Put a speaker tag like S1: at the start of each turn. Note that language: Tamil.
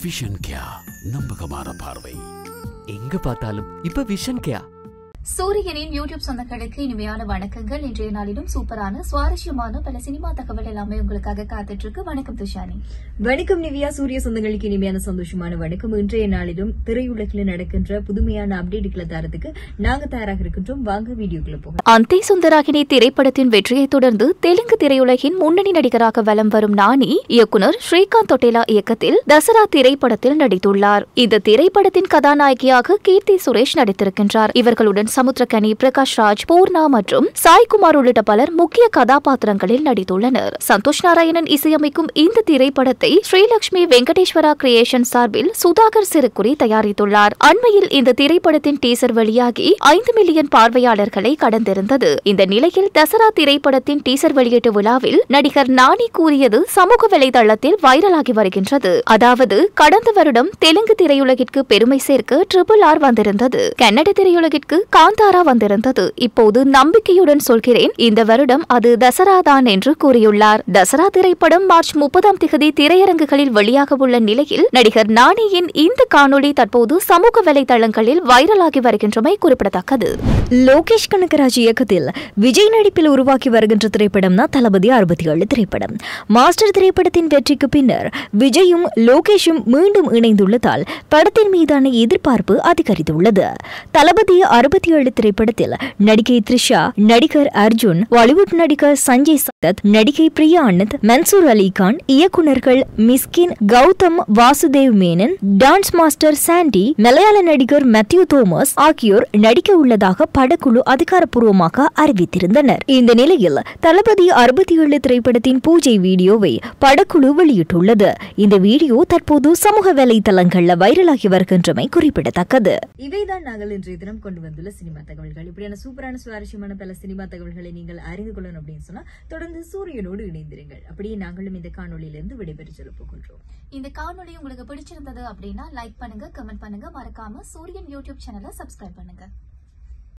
S1: விஷன் கியா நம்பகமான பார்வை
S2: எங்க பார்த்தாலும் இப்ப விஷன் கேயா
S3: சூரியனின் யூடியூப் சொந்தங்களுக்கு இனிமையான வணக்கங்கள் இன்றைய நாளிலும் சூப்பரான சுவாரஸ்யமான பல சினிமா தகவல் எல்லாமே உங்களுக்காக காத்துட்டு இருக்கு வணக்கம் துஷானி
S4: வணக்கம் நிவ்யா சூரிய சொந்தங்களுக்கு இனிமையான சந்தோஷமான வணக்கம் இன்றைய நாளிலும் திரையுலகில் நடக்கின்ற புதுமையான அப்டேட்டுகளை தரதுக்கு நாங்க தயாராக இருக்கின்றோம் வாங்க வீடியோக்குள்ள போகலாம்
S3: அந்தே சுந்தராகினி திரைப்படத்தின் வெற்றியைத் தொடர்ந்து தெலுங்கு திரையுலகின் முன்னணி நடிகராக வலம் வரும் நானி இயக்குனர் ஸ்ரீகாந்த் தொட்டேலா இயக்கத்தில் தசரா திரைப்படத்தில் நடித்துள்ளார் இந்த திரைப்படத்தின் கதாநாயகியாக கீர்த்தி சுரேஷ் நடித்திருக்கின்றார் இவர்களுடன் சமுத்திரகனி பிரகாஷ் ராஜ் பூர்ணா மற்றும் சாய்குமார் உள்ளிட்ட பலர் முக்கிய கதாபாத்திரங்களில் நடித்துள்ளனர் சந்தோஷ் நாராயணன் இசையமைக்கும் இந்த திரைப்படத்தை ஸ்ரீலட்சுமி வெங்கடேஸ்வரா கிரியேஷன் சார்பில் சுதாகர் சிறுகுறி தயாரித்துள்ளார் அண்மையில் இந்த திரைப்படத்தின் டீசர் வெளியாகி ஐந்து மில்லியன் பார்வையாளர்களை கடந்திருந்தது இந்த நிலையில் தசரா திரைப்படத்தின் டீசர் வெளியீட்டு விழாவில் நடிகர் நானி கூறியது சமூக வலைதளத்தில் வைரலாகி வருகின்றது அதாவது கடந்த வருடம் தெலுங்கு திரையுலகிற்கு பெருமை சேர்க்க ட்ரிபிள் ஆர் வந்திருந்தது கன்னட திரையுலகிற்கு காந்தாரா வந்திருந்தது இப்போது நம்பிக்கையுடன் சொல்கிறேன் இந்த வருடம் அது தசரா தான் என்று கூறியுள்ளார் தசரா திரைப்படம் மார்ச் முப்பதாம் திகதி திரையரங்குகளில் வெளியாக உள்ள நிலையில் நடிகர் நானியின் இந்த காணொளி தற்போது சமூக வலைதளங்களில் வைரலாகி வருகின்றமை குறிப்பிடத்தக்கது
S4: லோகேஷ் கனகராஜ் இயக்கத்தில் விஜய் நடிப்பில் உருவாக்கி வருகின்ற திரைப்படம் தான் தளபதி அறுபத்தி ஏழு திரைப்படம் மாஸ்டர் திரைப்படத்தின் வெற்றிக்கு பின்னர் விஜயும் லோகேஷும் மீண்டும் இணைந்துள்ளதால் படத்தின் மீதான எதிர்பார்ப்பு அதிகரித்துள்ளது தளபதி அறுபத்தி ஏழு திரைப்படத்தில் நடிகை த்ரிஷா நடிகர் அர்ஜுன் பாலிவுட் நடிகர் சஞ்சய் சத்தத் நடிகை பிரியா அனந்த் மன்சூர் அலிகான் இயக்குனர்கள் மிஸ்கின் கௌதம் வாசுதேவ் மேனன் டான்ஸ் மாஸ்டர் சாண்டி மலையாள நடிகர் மேத்யூ தோமஸ் ஆகியோர் நடிக்க உள்ளதாக படக்குழு அதிகாரப்பூர்வமாக அறிவித்திருந்தனர் இந்த நிலையில் தளபதி அறுபத்தி ஏழு திரைப்படத்தின் பூஜை வீடியோவை படக்குழு வெளியிட்டுள்ளது இந்த வீடியோ தற்போது சமூக வலைதளங்கள்ல வைரலாகி வருகின்றமை குறிப்பிடத்தக்கது இவைதான் நாங்கள் இன்றைய தினம் கொண்டு வந்துள்ள சினிமா தகவல்கள் இப்படியான சூப்பரான சுவாரஸ்யமான பல சினிமா தகவல்களை நீங்கள் அறிந்து கொள்ளணும் அப்படின்னு சொன்னா தொடர்ந்து சூரியனோடு இணைந்திருங்கள் அப்படியே நாங்களும் இந்த காணொளியிலிருந்து விடைபெற்று செல்ல போகின்றோம்
S3: இந்த காணொளி உங்களுக்கு பிடிச்சிருந்தது அப்படின்னா லைக் பண்ணுங்க கமெண்ட் பண்ணுங்க மறக்காம சூரியன் யூடியூப் சேனலை சப்ஸ்கிரைப் பண்ணுங்க